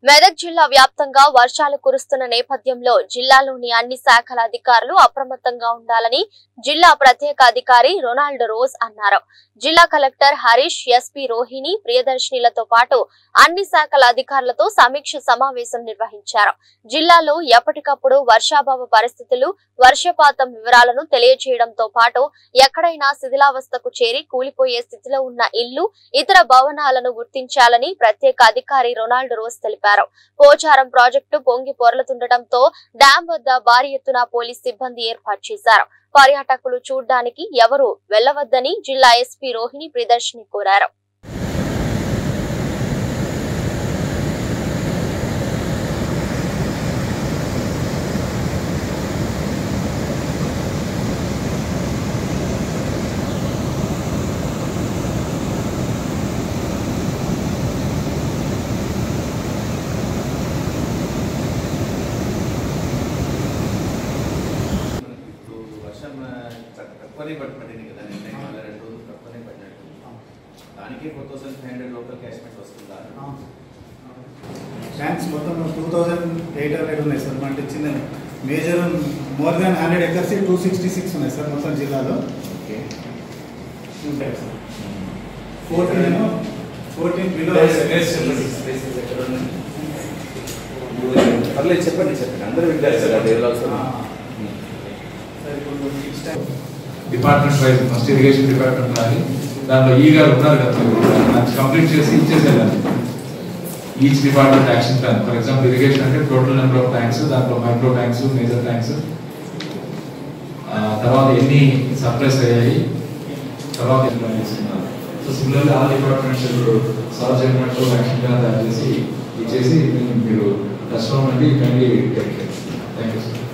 మెదక్ జిల్లా వ్యాప్తంగా వర్షాలు కురుస్తున్న నేపథ్యంలో జిల్లాలోని అన్ని శాఖల అధికారులు అప్రమత్తంగా ఉండాలని జిల్లా ప్రత్యేక అధికారి రొనాల్డ్ రోజ్ అన్నారు జిల్లా కలెక్టర్ హరీష్ ఎస్పీ రోహిణి ప్రియదర్శినిలతో పాటు అన్ని శాఖల అధికారులతో సమీక్ష సమావేశం నిర్వహించారు జిల్లాలో ఎప్పటికప్పుడు వర్షాభావ పరిస్థితులు వర్షపాతం వివరాలను తెలియజేయడంతో పాటు ఎక్కడైనా శిథిలావస్థకు చేరి కూలిపోయే స్థితిలో ఉన్న ఇల్లు ఇతర భవనాలను గుర్తించాలని ప్రత్యేక అధికారి రొనాల్డ్ రోజ్ తెలిపారు పోచారం ప్రాజెక్టు పొంగి పొరలుతుండటంతో డ్యాం వద్ద భారీ ఎత్తున పోలీస్ సిబ్బంది ఏర్పాటు చేశారు పర్యాటకులు చూడ్డానికి ఎవరు వెళ్లవద్దని జిల్లా ఎస్పీ రోహిణి ప్రియదర్శిని కోరారు ఇప్పుడు వర్షం ఆ, తక్- తక్కువనే పడి పడింది కదా నిన్న ఇవాళ రెండు రోజులు తక్కువనే పడినట్టు దానికి four thousand five hundred local catchment వస్తుందా ట్యాంక్స్ మొత్తం టూ థౌజండ్ ఎయిట్ హండ్రెడ్ ఉన్నాయి సార్ అంటే చిన్న major more than hundred acres two sixty six ఉన్నాయి సార్ మొత్తం జిల్లాలో ఓకే ఉంటాయి సార్ ఫోర్టీన్ ఫోర్టీన్ బిలో పర్లేదు చెప్పండి చెప్పండి అందరూ వింటారు సార్ అది ఎలా వస్తుంది సార్ ఇప్పుడు six times department wise first irrigation department కానీ దాంట్లో ఈ గారు ఉన్నారు కదా మీరు కంప్లీట్ చేసి ఇచ్చేసేయాలి each department action plan for example irrigation అంటే టోటల్ నెంబర్ ఆఫ్ ట్యాంక్స్ దాంట్లో మైక్రో ట్యాంక్స్ మేజర్ ట్యాంక్స్ తర్వాత ఎన్ని సప్లైస్ అయ్యాయి తర్వాత ఎన్ని plans ఉన్నారు so similarly all departments solve చేయడానికి యాక్షన్ ప్లాన్ తయారు చేసి ఇచ్చేసి మీరు కస్టమర్ నుండి kindly take care thank you sir